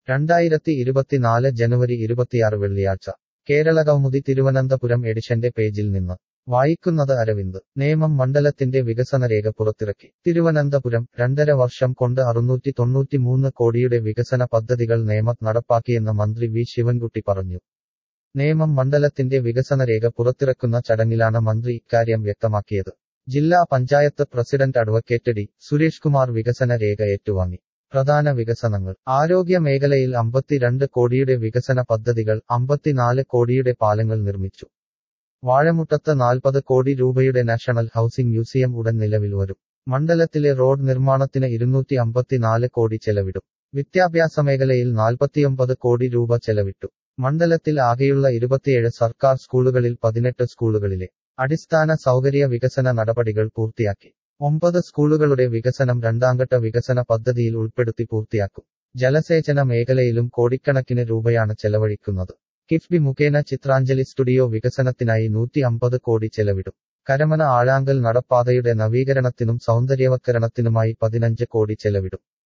രണ്ടായിരത്തി ഇരുപത്തിനാല് ജനുവരി ഇരുപത്തിയാറ് വെള്ളിയാഴ്ച കേരളകൗമുദി തിരുവനന്തപുരം എഡിഷന്റെ പേജിൽ നിന്ന് വായിക്കുന്നത് അരവിന്ദ് നേമം മണ്ഡലത്തിന്റെ വികസനരേഖ പുറത്തിറക്കി തിരുവനന്തപുരം രണ്ടര വർഷം കൊണ്ട് അറുന്നൂറ്റി തൊണ്ണൂറ്റിമൂന്ന് കോടിയുടെ വികസന പദ്ധതികൾ നേമത്ത് നടപ്പാക്കിയെന്ന് മന്ത്രി വി ശിവൻകുട്ടി പറഞ്ഞു നേമം മണ്ഡലത്തിന്റെ വികസനരേഖ പുറത്തിറക്കുന്ന ചടങ്ങിലാണ് മന്ത്രി ഇക്കാര്യം വ്യക്തമാക്കിയത് ജില്ലാ panchayat president advocate D Suresh Kumar വികസന രേഖ ഏറ്റുവാങ്ങി പ്രധാന വികസനങ്ങൾ ആരോഗ്യ മേഖലയിൽ അമ്പത്തിരണ്ട് കോടിയുടെ വികസന പദ്ധതികൾ അമ്പത്തിനാല് കോടിയുടെ പാലങ്ങൾ നിർമ്മിച്ചു വാഴമുട്ടത്ത് നാൽപ്പത് കോടി രൂപയുടെ നാഷണൽ ഹൌസിംഗ് മ്യൂസിയം ഉടൻ നിലവിൽ വരും മണ്ഡലത്തിലെ റോഡ് നിർമ്മാണത്തിന് ഇരുന്നൂറ്റി അമ്പത്തിനാല് കോടി ചെലവിടും വിദ്യാഭ്യാസ മേഖലയിൽ നാൽപ്പത്തിയൊമ്പത് കോടി രൂപ ചെലവിട്ടു മണ്ഡലത്തിൽ ആകെയുള്ള ഇരുപത്തിയേഴ് സർക്കാർ സ്കൂളുകളിൽ പതിനെട്ട് സ്കൂളുകളിലെ അടിസ്ഥാന സൗകര്യ വികസന നടപടികൾ പൂർത്തിയാക്കി ഒമ്പത് സ്കൂളുകളുടെ വികസനം രണ്ടാംഘട്ട വികസന പദ്ധതിയിൽ ഉൾപ്പെടുത്തി പൂർത്തിയാക്കും ജലസേചന മേഖലയിലും കോടിക്കണക്കിന് രൂപയാണ് ചെലവഴിക്കുന്നത് കിഫ്ബി മുഖേന ചിത്രാഞ്ജലി സ്റ്റുഡിയോ വികസനത്തിനായി നൂറ്റി അമ്പത് കോടി ചെലവിടും കരമന ആഴാങ്കൽ നടപ്പാതയുടെ നവീകരണത്തിനും സൗന്ദര്യവത്കരണത്തിനുമായി പതിനഞ്ച് കോടി ചെലവിടും